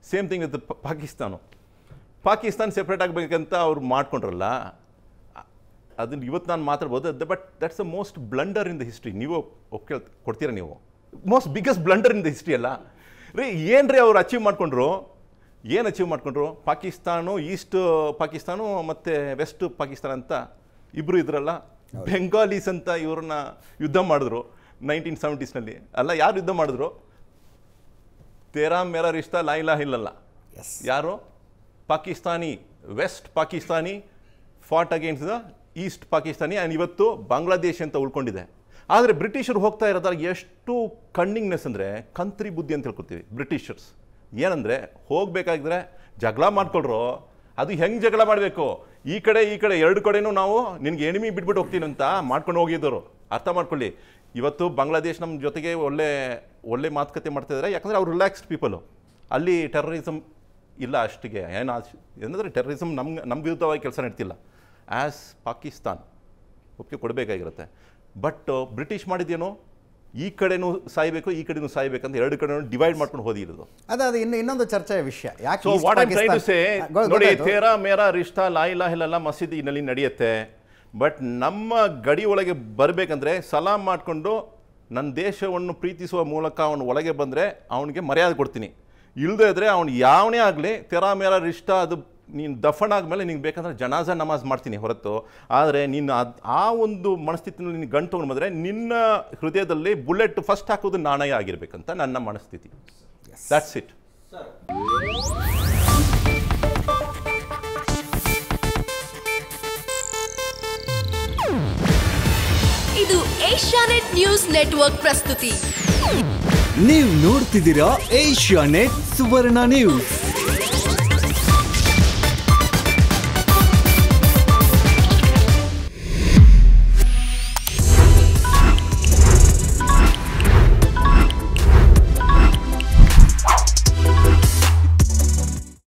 Same thing with Pakistan Pakistan separate ಆಗಬೇಕಂತ ಅವ್ರು ಮಾಡ್ಕೊಂಡ್ರಲ್ಲ ಅದನ್ನ ಇವತ್ತು ನಾನು ಮಾತಾಡ್ಬೋದು but that's the most blunder in the history ನೀವು ಒಪ್ಕೇಳ್ ಕೊಡ್ತೀರಾ ನೀವು most biggest blunder in the history ಅಲ್ಲ ರೀ ಏನು ರೀ ಅವ್ರು ಅಚೀವ್ ಮಾಡ್ಕೊಂಡ್ರು ಏನು ಅಚೀವ್ ಮಾಡ್ಕೊಂಡ್ರು ಪಾಕಿಸ್ತಾನು ಈಸ್ಟ್ ಪಾಕಿಸ್ತಾನು ಮತ್ತು ವೆಸ್ಟ್ ಪಾಕಿಸ್ತಾನ ಅಂತ ಇಬ್ಬರು ಇದ್ರಲ್ಲ ಬೆಂಗಾಲೀಸ್ ಅಂತ ಇವ್ರನ್ನ ಯುದ್ಧ ಮಾಡಿದ್ರು ನೈನ್ಟೀನ್ ಸೆವೆಂಟೀಸ್ನಲ್ಲಿ ಅಲ್ಲ ಯಾರು ಯುದ್ಧ ಮಾಡಿದ್ರು ತೇರಾ ಮೇರಾ ರಿಶ್ತಾ ಲಾಯಿಲಾ ಇಲ್ಲಲ್ಲ Yes. ಯಾರು Pakistani west Pakistani fought against the east Pakistani and ಇವತ್ತು ಬಾಂಗ್ಲಾದೇಶ್ ಅಂತ ಉಳ್ಕೊಂಡಿದೆ ಆದರೆ ಬ್ರಿಟಿಷರು ಹೋಗ್ತಾ ಇರೋದಾಗ ಎಷ್ಟು ಕಣ್ಣಿಂಗ್ನೆಸ್ ಅಂದರೆ ಕಂತ್ರಿ ಬುದ್ಧಿ ಅಂತ ಹೇಳ್ಕೊತೀವಿ ಬ್ರಿಟಿಷರ್ಸ್ ಏನಂದರೆ ಹೋಗಬೇಕಾಗಿದ್ರೆ ಜಗಳ ಮಾಡ್ಕೊಳ್ರು ಅದು ಹೆಂಗೆ ಜಗಳ ಮಾಡಬೇಕು ಈ ಕಡೆ ಈ ಕಡೆ ಎರಡು ಕಡೆನೂ ನಾವು ನಿನಗೆ ಎಣಿಮಿ ಬಿಟ್ಬಿಟ್ಟು ಹೋಗ್ತೀನಿ ಅಂತ ಮಾಡ್ಕೊಂಡು ಹೋಗಿದ್ದವರು ಅರ್ಥ ಮಾಡ್ಕೊಳ್ಳಿ ಇವತ್ತು ಬಾಂಗ್ಲಾದೇಶ್ ನಮ್ಮ ಜೊತೆಗೆ ಒಳ್ಳೆ ಒಳ್ಳೆ ಮಾತುಕತೆ ಮಾಡ್ತಾ ಇದ್ದಾರೆ ಯಾಕಂದರೆ ಅವ್ರು ರಿಲ್ಯಾಕ್ಸ್ಡ್ ಪೀಪಲು ಅಲ್ಲಿ ಟೆರರಿಸಮ್ ಇಲ್ಲ ಅಷ್ಟಿಗೆ ಏನು ಏನಂದರೆ ಟೆರರಿಸಮ್ ನಮ್ಗೆ ನಮ್ಮ ವಿರುದ್ಧವಾಗಿ ಕೆಲಸ ನಡ್ತಿಲ್ಲ ಆ್ಯಸ್ ಪಾಕಿಸ್ತಾನ್ ಒಪ್ಪಿಗೆ ಕೊಡಬೇಕಾಗಿರುತ್ತೆ ಬಟ್ ಬ್ರಿಟಿಷ್ ಮಾಡಿದ್ದೇನು ಈ ಕಡೆನೂ ಸಾಯ್ಬೇಕು ಈ ಕಡೆನೂ ಸಾಯ್ಬೇಕಂತ ಎರಡು ಕಡೆನೂ ಡಿವೈಡ್ ಮಾಡ್ಕೊಂಡು ಹೋದಿರೋದು ಅದೇ ಅದು ಇನ್ನು ಇನ್ನೊಂದು ಚರ್ಚೆಯ ವಿಷಯ ಯಾಕೆ so East what I'm try to Pakistan- say ಆ, ಗೊ- ನೋಡಿ ಗೊತ್ತಾಯ್ತು. ತೇರಾ ಮೇರಾ ರಿಶ್ತಾ ಲಾ ಇಲಾ ಇಲ್ಲಲ್ಲ ಮಸೀದಿನಲ್ಲಿ ನಡೆಯುತ್ತೆ ಬಟ್ ನಮ್ಮ ಗಡಿ ಒಳಗೆ ಬರಬೇಕಂದ್ರೆ ಸಲಾಂ ಮಾಡಿಕೊಂಡು ನನ್ನ ದೇಶವನ್ನು ಪ್ರೀತಿಸುವ ಮೂಲಕ ಅವನು ಒಳಗೆ ಬಂದರೆ ಅವನಿಗೆ ಮರ್ಯಾದೆ ಕೊಡ್ತೀನಿ ಇಲ್ಲದೇ ಇದ್ರೆ ಅವ್ನು ಯಾವನೇ ಆಗಲಿ ತೆರಾ ಮೇರಾ ರಿಶ್ತಾ ಅದು ನೀನು ದಫನ್ ಆದಮೇಲೆ ನಿಂಗೆ ಬೇಕಂದ್ರೆ ಜನಾಜಾ ನಮಾಜ್ ಮಾಡ್ತೀನಿ ಹೊರತು ಆದರೆ ನೀನು ಅದು ಆ ಒಂದು ಮನಸ್ಥಿತಿನಲ್ಲಿ ನೀನು ಗಂಟು ತೊಗೊಂಡು ಬಂದರೆ ನಿನ್ನ ಹೃದಯದಲ್ಲಿ ಬುಲೆಟ್ ಫಸ್ಟ್ ಹಾಕೋದು ನಾಣಯ ಆಗಿರ್ಬೇಕಂತ ನನ್ನ ಮನಸ್ಥಿತಿ ದ್ಯಾಟ್ಸ್ ಇಟ್ ಇದು ಏಷ್ಯಾನೆಟ್ ನ್ಯೂಸ್ ನೆಟ್ವರ್ಕ್ ಪ್ರಸ್ತುತಿ ನೀವು ನೋಡ್ತಿದ್ದೀರಾ ಏಷ್ಯಾ ನೆಟ್ ಸುವರ್ಣ ನ್ಯೂಸ್